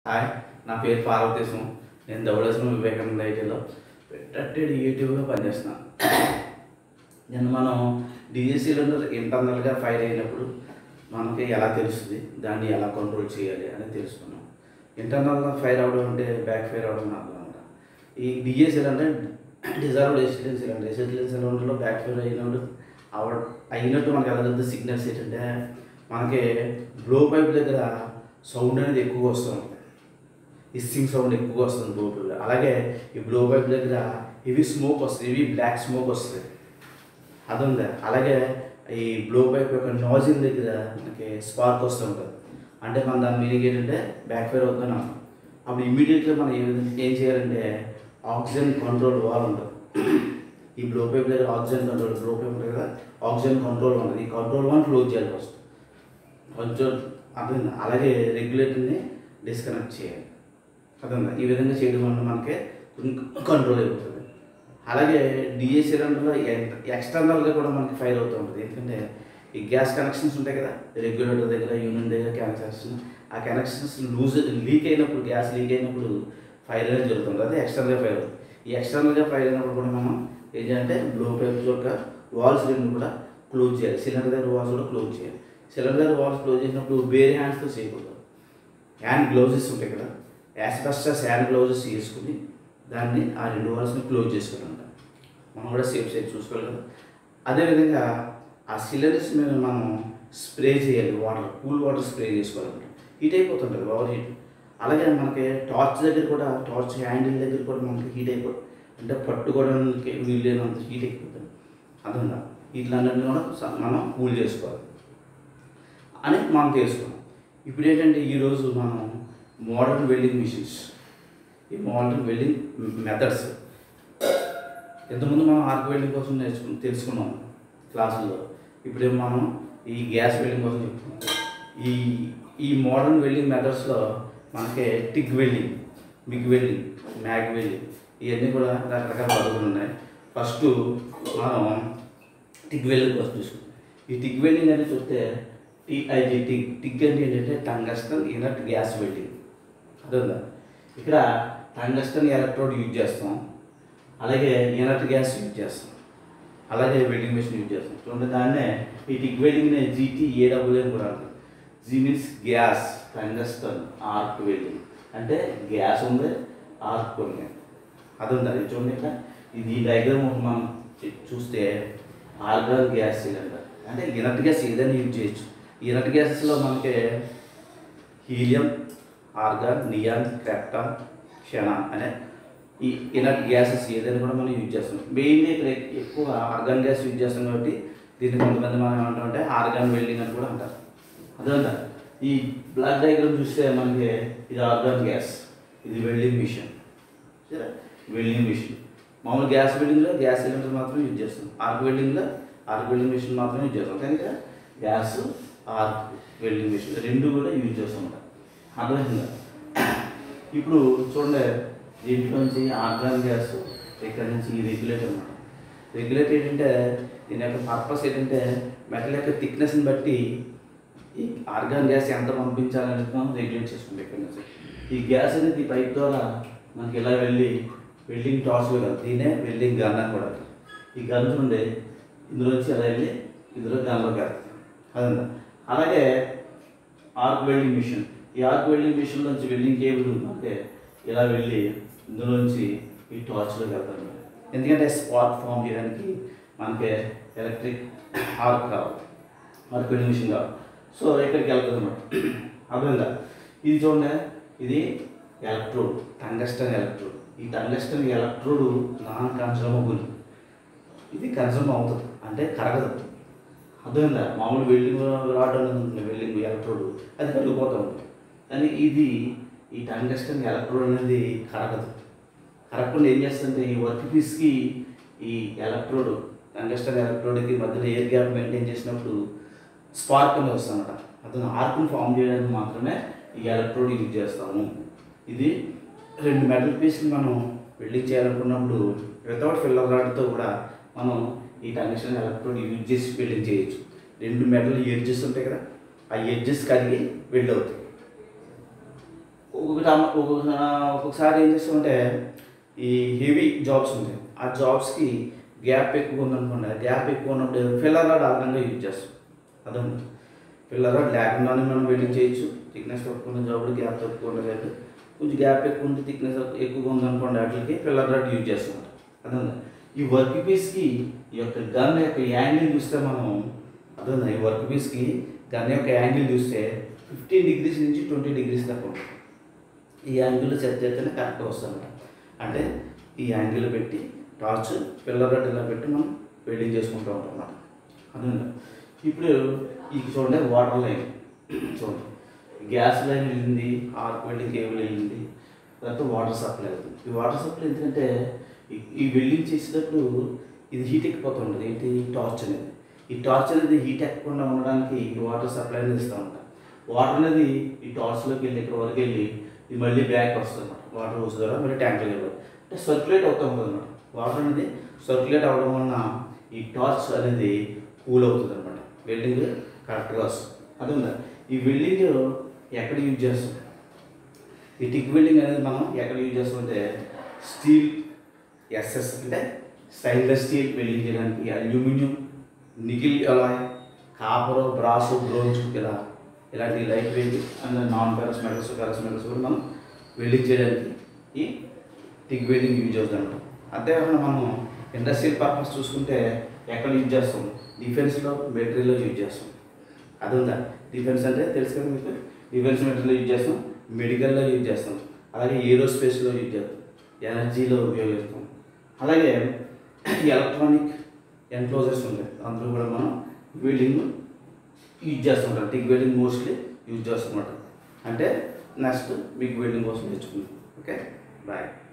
Hi నా పేరు పార్వతీశం నేను ధవళేశ్వరం వివేకానంద ఐటీలో పెట్టేది యూట్యూబ్గా పనిచేస్తున్నాను నేను మనం డిఎస్సీలో ఇంటర్నల్గా ఫైర్ అయినప్పుడు మనకి ఎలా తెలుస్తుంది దాన్ని ఎలా కంట్రోల్ చేయాలి అని తెలుసుకున్నాం ఇంటర్నల్గా ఫైర్ అవడం అంటే బ్యాక్ ఫైర్ అవడం అర్థం అనమాట ఈ డిఎస్సీలు అంటే డిజాల్వ్డ్ ఎసిడెన్స్ అంటే ఎసిడెన్స్ సిలిండర్లో బ్యాక్ ఫైర్ అయినప్పుడు అవ అయినట్టు మనకి ఎలా తెలుస్తుంది సిగ్నల్స్ ఏంటంటే మనకి బ్లో పైప్ దగ్గర సౌండ్ అనేది ఎక్కువగా వస్తూ ఉంటుంది హిస్సింగ్ సౌండ్ ఎక్కువగా వస్తుంది బోట్లో అలాగే ఈ బ్లో పైప్ దగ్గర ఇవి స్మోక్ వస్తుంది ఇవి బ్లాక్ స్మోక్ వస్తుంది అది ఉంది అలాగే ఈ బ్లో పైప్ యొక్క నాజిల్ దగ్గర మనకి స్పార్క్ వస్తూ ఉంటుంది అంటే మనం దాని మీనింగ్ ఏంటంటే బ్యాక్ ఫైర్ అవుతున్నాం అప్పుడు ఇమీడియట్గా మనం ఏ విధంగా ఏం చేయాలంటే ఆక్సిజన్ కంట్రోల్ వాల్ ఉంటుంది ఈ బ్లో పైప్ దగ్గర ఆక్సిజన్ కంట్రోల్ బ్లో పైప్ ఉంటుంది కదా ఆక్సిజన్ కంట్రోల్ ఉంటుంది ఈ కంట్రోల్ వన్ క్లోజ్ చేయాలి ఫస్ట్ కొంచెం అర్థమైంది అలాగే రెగ్యులేటర్ని డిస్కనెక్ట్ చేయాలి అర్థమైందా ఈ విధంగా చేయడం వల్ల మనకి కంట్రోల్ అయిపోతుంది అలాగే డిఏ సిలిండర్లో ఎక్స్టర్నల్గా కూడా మనకి ఫైర్ అవుతూ ఉంటుంది ఎందుకంటే ఈ గ్యాస్ కనెక్షన్స్ ఉంటాయి కదా రెగ్యులేటర్ దగ్గర యూనియన్ దగ్గర కనెక్షన్స్ ఆ కనెక్షన్స్ లూజ్ లీక్ అయినప్పుడు గ్యాస్ లీక్ అయినప్పుడు ఫైర్ అనేది జరుగుతుంది అదే ఎక్స్టర్నల్గా ఫైర్ అవుతుంది ఈ ఎక్స్టర్నల్గా ఫైర్ అయినప్పుడు కూడా మనం ఏం చేయాలంటే బ్లో పైప్స్ యొక్క వాల్స్ రెండు కూడా క్లోజ్ చేయాలి సిలిండర్ దగ్గర వాల్స్ కూడా క్లోజ్ చేయాలి సిలిండర్ దగ్గర వాల్స్ క్లోజ్ చేసినప్పుడు వేరే హ్యాండ్స్తో చేయకూడదు హ్యాండ్ గ్లౌజెస్ ఉంటాయి కదా యాస్బెస్టస్ హ్యాండ్ గ్లౌజెస్ వేసుకుని దాన్ని ఆ రెండు వాల్స్ని క్లోజ్ చేసుకుంటాం మనం కూడా సేఫ్ సైడ్ చూసుకోవాలి కదా అదేవిధంగా ఆ సిలిండర్స్ మీద మనం స్ప్రే చేయాలి వాటర్ కూల్ వాటర్ స్ప్రే చేసుకోవాలంటే హీట్ అయిపోతుంటుంది ఓవర్ హీట్ అలాగే మనకి టార్చ్ దగ్గర కూడా టార్చ్ హ్యాండిల్ దగ్గర కూడా మనకి హీట్ అయిపోతుంది అంటే పట్టుకోవడానికి వీలైనంత హీట్ అయిపోతుంది అర్థంగా వీటిలన్నింటినీ కూడా స- మనం కూల్ చేసుకోవాలి అని మనం తెలుసుకున్నాం ఇప్పుడు ఏంటంటే ఈరోజు మనం మోడర్న్ వెల్డింగ్ మిషన్స్ ఈ మోడర్న్ వెల్డింగ్ మెథడ్స్ ఇంతకుముందు మనం ఆర్క్ వెల్డింగ్ కోసం నేర్చుకున్నాం తెలుసుకున్నాం క్లాసుల్లో ఇప్పుడే మనం ఈ గ్యాస్ వెల్డింగ్ కోసం చెప్తున్నాం ఈ ఈ మోడర్న్ వెల్డింగ్ మెథడ్స్లో మనకి TIG welding MIG welding MAG welding ఇవన్నీ కూడా రకరకాల పద్ధతులు ఉన్నాయి ఫస్ట్ మనం టిగ్ వెల్డింగ్ కోసం చూసుకుంటాం ఈ టిగ్ వెల్డింగ్ అనేది చూస్తే టిఐజి టిగ్ టిగ్ అంటే ఏంటంటే టంగస్టన్ ఇనర్ట్ గ్యాస్ వెల్డింగ్ అర్థందా ఇక్కడ టంగస్టన్ ఎలక్ట్రోడ్ యూజ్ చేస్తాం అలాగే ఇనర్ట్ గ్యాస్ యూజ్ చేస్తాం అలాగే వెల్డింగ్ మెషిన్ యూజ్ చేస్తాం చూడండి దాన్నే ఈ టిగ్ వెల్డింగ్ని జీటీ ఏడబ్ల్యూ అని కూడా అంటారు G means gas tungsten arc welding అంటే గ్యాస్ ఉంది ఆర్క్ ఉంది అది ఉంది అది చూడండి ఇక్కడ ఇది ఈ డయాగ్రామ్ మనం చూ- చూస్తే ఆర్గాన్ గ్యాస్ సిలిండర్ అంటే ఇనర్ట్ గ్యాస్ ఏదైనా యూజ్ చేయొచ్చు ఈ ఇనర్ట్ గ్యాసెస్లో మనకి helium argon neon krypton xenon అనే ఈ ఇనర్ట్ గ్యాసెస్ ఏదైనా కూడా మనం యూజ్ చేస్తాం మెయిన్లీ ఇక్కడ ఎక్కువ ఆర్గాన్ గ్యాస్ యూజ్ చేస్తాం కాబట్టి దీన్ని కొంతమంది మనం ఏమంటామంటే ఆర్గాన్ వెల్డింగ్ అని కూడా అంటారు అర్థమైందా ఈ బ్లాక్ డయాగ్రామ్ చూస్తే మనకి ఇది ఆర్గాన్ గ్యాస్ ఇది వెల్డింగ్ మిషన్ సరే వెల్డింగ్ మిషన్ మామూలు గ్యాస్ వెల్డింగ్లో గ్యాస్ సిలిండర్ మాత్రం యూజ్ చేస్తాం ఆర్క్ వెల్డింగ్లో ఆర్క్ వెల్డింగ్ మిషన్ మాత్రం యూజ్ చేస్తాం కనుక గ్యాస్ ఆర్క్ వెల్డింగ్ మిషన్ రెండు కూడా యూజ్ చేస్తాం అన్నమాట అర్థమైందా ఇప్పుడు చూడండి దీంట్లో నుంచి ఆర్గాన్ గ్యాస్ ఇక్కడ నుంచి ఈ రెగ్యులేటర్ అన్నమాట రెగ్యులేటర్ ఏంటంటే దీని యొక్క పర్పస్ ఏంటంటే మెటల్ యొక్క థిక్నెస్ని బట్టి ఈ ఆర్గాన్ గ్యాస్ ఎంత పంపించాలని మనం రెగ్యులేట్ చేసుకుంటాం ఇక్కడ నుంచి ఈ గ్యాస్ అనేది ఈ పైప్ ద్వారా మనకి ఇలా వెళ్ళి వెల్డింగ్ టార్చ్ కదా దీనే వెల్డింగ్ గన్ అని కూడా అంటారు. ఈ గన్ నుండి ఇందులోంచి ఎలా వెళ్ళి ఇందులో గన్లోకి వెళ్తాం అదంతా అలాగే ఆర్క్ వెల్డింగ్ మిషన్ ఈ ఆర్క్ వెల్డింగ్ మిషన్ నుంచి వెల్డింగ్ కేబుల్ అంటే ఇలా వెళ్ళి ఇందులోంచి ఈ టార్చ్లోకి వెళ్తాం ఎందుకంటే స్పాట్ ఫామ్ చేయడానికి మనకి ఎలక్ట్రిక్ ఆర్క్ కావాలి ఆర్క్ వెల్డింగ్ మిషన్ కావాలి సో ఇక్కడికి వెళ్తుంది అనమాట అర్థమైందా ఇది చూడండి ఇది ఎలక్ట్రోడ్ టంగస్టన్ ఎలక్ట్రోడ్ ఈ టంగస్టన్ ఎలక్ట్రోడ్ నాన్ కన్సర్మబుల్ ఇది కన్సర్మ్ అవుతుంది అంటే కరగదు అర్థమైందా మామూలు వెల్డింగ్ రాడ్ అనేది ఉంటుంది వెల్డింగ్ ఎలక్ట్రోడ్ అది కరిగిపోతూ ఉంటుంది కానీ ఇది ఈ టంగస్టన్ ఎలక్ట్రోడ్ అనేది కరగదు కరగకుండా ఏం చేస్తుందంటే ఈ వర్క్ పీస్కి ఈ ఎలక్ట్రోడ్ టంగస్టన్ ఎలక్ట్రోడ్కి మధ్యలో ఎయిర్ గ్యాప్ మెయింటైన్ చేసినప్పుడు స్పార్క్ అనేది వస్తుందన్నమాట అతను ఆర్క్ని ఫామ్ చేయడానికి మాత్రమే ఈ ఎలక్ట్రోడ్ యూజ్ చేస్తాము ఇది రెండు మెటల్ పీస్ని మనం వెల్డింగ్ చేయాలనుకున్నప్పుడు వితౌట్ ఫిల్లర్ రాడ్తో కూడా మనం ఈ టంగస్టన్ ఎలక్ట్రోడ్ యూజ్ చేసి వెల్డింగ్ చేయొచ్చు రెండు మెటల్ ఎడ్జెస్ ఉంటాయి కదా ఆ ఎడ్జెస్ కరిగి వెల్డ్ అవుతాయి ఒక్కొక్క కమ- ఒక్కొక్క- ఒక్కొక్కసారి ఏం చేస్తామంటే ఈ హెవీ జాబ్స్ ఉంటాయి ఆ జాబ్స్కి గ్యాప్ ఎక్కువ ఉందనుకోండి ఆ గ్యాప్ ఎక్కువ ఉన్నప్పుడు ఫిల్లర్ రాడ్ అదనంగా యూజ్ చేస్తాం అదండి ఫిల్లర్ రాడ్ లేకుండానే మనం వెల్డింగ్ చేయొచ్చు థిక్నెస్ తక్కువ ఉన్న జాబులు గ్యాప్ తక్కువ ఉన్న జాబులు కొంచెం గ్యాప్ ఎక్కువ ఉంది థిక్నెస్ ఎక్కువగా ఉందనుకోండి వాటికి ఫిల్లర్ రాడ్ యూజ్ చేస్తాం అదండి ఈ వర్క్ పీస్కి ఈ యొక్క గన్ యొక్క యాంగిల్ చూస్తే మనం అర్థం ఈ వర్క్ పీస్కి గన్ యొక్క యాంగిల్ చూస్తే ఫిఫ్టీన్ డిగ్రీస్ నుంచి ట్వంటీ డిగ్రీస్ దాకా ఉంటుంది ఈ యాంగిల్లో సెట్ చేస్తేనే కరెక్ట్గా వస్తుంది అంటే ఈ యాంగిల్ పెట్టి టార్చ్ పిల్లర్ రడ్ ఇలా పెట్టి మనం వెల్డింగ్ చేసుకుంటూ ఉంటాం అన్నమాట అర్థమైందా ఇప్పుడు ఈ చూడండి వాటర్ లైన్ చూడండి గ్యాస్ లైన్ వెళ్ళింది ఆర్క్ వెల్డింగ్ కేబుల్ వెళ్ళింది తర్వాత వాటర్ సప్లై అవుతుంది ఈ వాటర్ సప్లై ఎందుకంటే ఈ- ఈ వెల్డింగ్ చేసేటప్పుడు ఇది హీట్ ఎక్కిపోతుంటుంది ఏంటి టార్చ్ అనేది ఈ టార్చ్ అనేది హీట్ ఎక్కకుండా ఉండడానికి ఈ వాటర్ సప్లై అనేది ఇస్తూ ఉంటాం వాటర్ అనేది ఈ టార్చ్లోకి వెళ్ళి ఇక్కడ వరకు వెళ్ళి ఇది మళ్ళీ బ్యాక్ వస్తుంది అనమాట వాటర్ హోస్ ద్వారా మళ్ళీ ట్యాంక్లోకి వెళ్ళిపోతుంది అంటే సర్క్యులేట్ అవుతూ ఉంటుంది అనమాట వాటర్ అనేది సర్క్యులేట్ అవ్వడం వలన ఈ టార్చ్ అనేది కూల్ అవుతుంది అనమాట వెల్డింగ్ కరెక్ట్గా వస్తుంది అది ఉందా ఈ వెల్డింగ్ ఎక్కడ యూజ్ చేస్తాం ఈ టిక్ వెల్డింగ్ అనేది మనం ఎక్కడ యూజ్ చేస్తామంటే స్టీల్ ఎస్ఎస్ అంటే స్టైన్లెస్ స్టీల్ వెల్డింగ్ చేయడానికి aluminium nickel alloy copper brass bronze ఇలా ఇలాంటి light weight and non ferrous metals ferrous metals కూడా మనం వెల్డింగ్ చేయడానికి ఈ టిక్ వెల్డింగ్ యూజ్ అవుతాం అనమాట అంతేకాకుండా మనం ఇండస్ట్రియల్ పర్పస్ చూసుకుంటే ఎక్కడ యూజ్ చేస్తాం డిఫెన్స్లో మెటీరియల్లో యూజ్ చేస్తాం అది ఉందా డిఫెన్స్ అంటే తెలుసు కదా మీకు డిఫెన్స్ మెటీరియల్ యూజ్ చేస్తాం మెడికల్లో యూజ్ చేస్తాం అలాగే ఏరోస్పేస్లో యూజ్ చేస్తాం ఎనర్జీలో ఉపయోగిస్తాం అలాగే ఎలక్ట్రానిక్ ఎన్క్లోజర్స్ ఉంటాయి అందులో కూడా మనం వెల్డింగ్ యూజ్ చేస్తుంటాం టిక్ వెల్డింగ్ మోస్ట్లీ యూజ్ చేస్తుంటాం అంటే నెక్స్ట్ బిగ్ వెల్డింగ్ కోసం తెచ్చుకుందాం ఓకే బాయ్